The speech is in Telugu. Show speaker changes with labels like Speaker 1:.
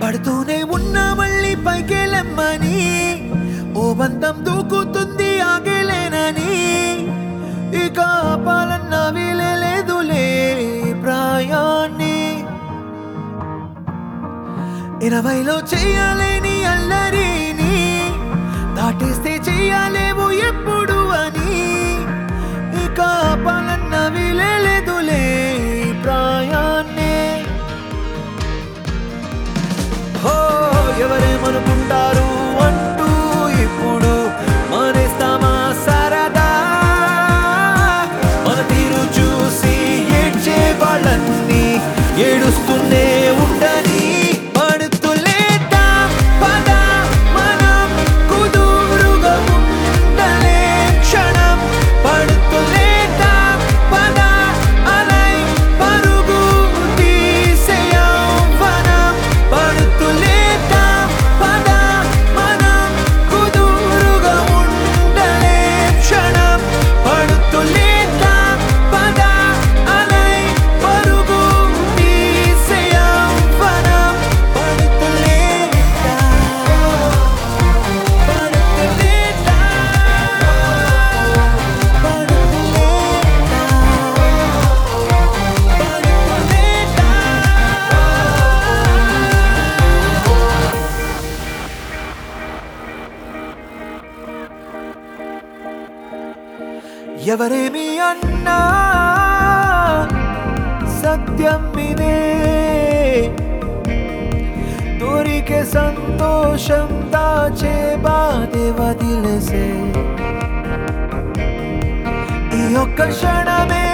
Speaker 1: పడుతూనే ఉన్న మళ్ళీ పైకెళ్ళమ్మని ఓ బంధం దూకుతుంది ఆగలేనని ఇక ఆపాలన్న వీలే లేదులే ప్రాయాన్ని ఇరవైలో చెయ్యాలేని అల్లరిని దాటేస్తే చెయ్యాలేవు ఎప్పుడు అని ఇక ఆపాలన్న వీలే లేదులే ప్రాయాన్ని హో ఎవరేమనుకుంటారు అంటూ ఇప్పుడు మానేస్తామా సరదా మన తీరు చూసి ఏడ్చే వాళ్ళన్నీ ఏడుస్తూనే ఉండని పడుతులేట పద మనం కుదురుగా ఉండలే క్షణం పడుతులేట పద అలై పరుగు తీసేయవ్వనం పడుతులేట పద మనం కుదురుగా ఉండలే క్షణం పడుతులేట పద అలై పరుగు తీసేయవ్వనం పడుతులేట పడుతులేట ఎవరేమి అన్నా సత్యం ఇదే దొరికే సంతోషం దాచే బాధే వదిలేసే ఈ ఒక్క క్షణమే